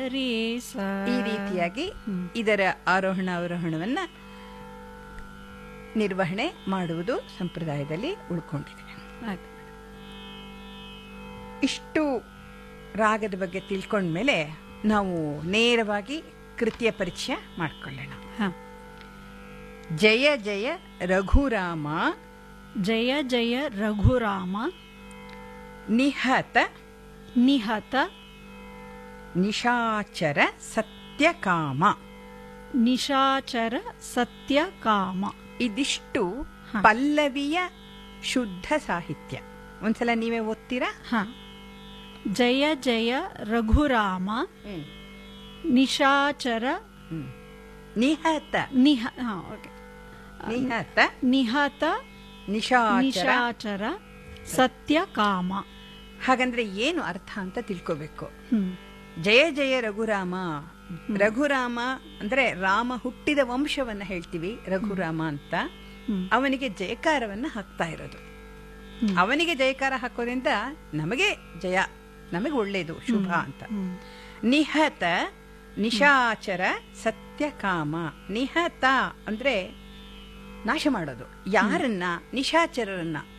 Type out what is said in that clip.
ರೀ ಸ ಈ ರೀತಿಯಾಗಿ ಇದರ ಆರೋಹಣ ಅವರೋಹಣವನ್ನ ನಿರ್ವಹಣೆ ಮಾಡುವುದು ಸಂಪ್ರದಾಯದಲ್ಲಿ ಉಳ್ಕೊಂಡಿದೆ ಆಯ್ತು. ಇಷ್ಟು ರಾಗದ ಬಗ್ಗೆ ತಿಳ್ಕೊಂಡ್ಮೇಲೆ ನಾವು ನೇರವಾಗಿ ಕೃತಿಯ ಪರಿಚಯ ಮಾಡ್ಕೊಳ್ಳೋಣ ಹ. ಜಯ ಜಯ ರಘುರಾಮ ಜಯ ಜಯ ರಘುರಾಮ ನಿಹತ ನಿಹತ ನಿಶಾಚರ ಸತ್ಯಕಾಮ ನಿಶಾಚರ ಸತ್ಯ ಕಾಮ ಇದಿಷ್ಟು ಪಲ್ಲವಿಯ ಶುದ್ಧ ಸಾಹಿತ್ಯ ಒಂದ್ಸಲ ನೀವೇ ಓದ್ತೀರಾ ಹ ಜಯ ಜಯ ರಘುರಾಮ ನಿಶಾಚರ ಹ್ಮ್. ನಿಹತ ನಿಹ ಹ, ಓಕೆ. ನಿಹತ ನಿಹತ ನಿಶಾಚರ ನಿಶಾಚರ ಸತ್ಯ ಕಾಮ ಹಾಗಂದ್ರೆ ಏನು ಅರ್ಥ ಅಂತ ತಿಳ್ಕೋಬೇಕು ಹ್ಮ್ ಜಯ ಜಯ ರಘುರಾಮ ರಘುರಾಮ ಅಂದ್ರೆ ರಾಮ ಹುಟ್ಟಿದ ವಂಶವನ್ನ ಹೇಳ್ತೀವಿ ರಘುರಾಮ ಅಂತ ಹ್ಮ್. ಅವನಿಗೆ ಜಯಕಾರವನ್ನ ಹಾಕ್ತಾ ಇರೋದು ಅವನಿಗೆ ಜಯಕಾರ ಹಾಕೋದ್ರಿಂದ ನಮಗೆ ಜಯ ನಮಗೆ ಒಳ್ಳೇದು ಶುಭ ಅಂತ ಹ್ಮ್. ನಿಹತ ನಿಶಾಚರ ಸತ್ಯಕಾಮ ನಿಹತ ಅಂದ್ರೆ ನಾಶ ಮಾಡೋದು ಯಾರನ್ನ ನಿಶಾಚರರನ್ನ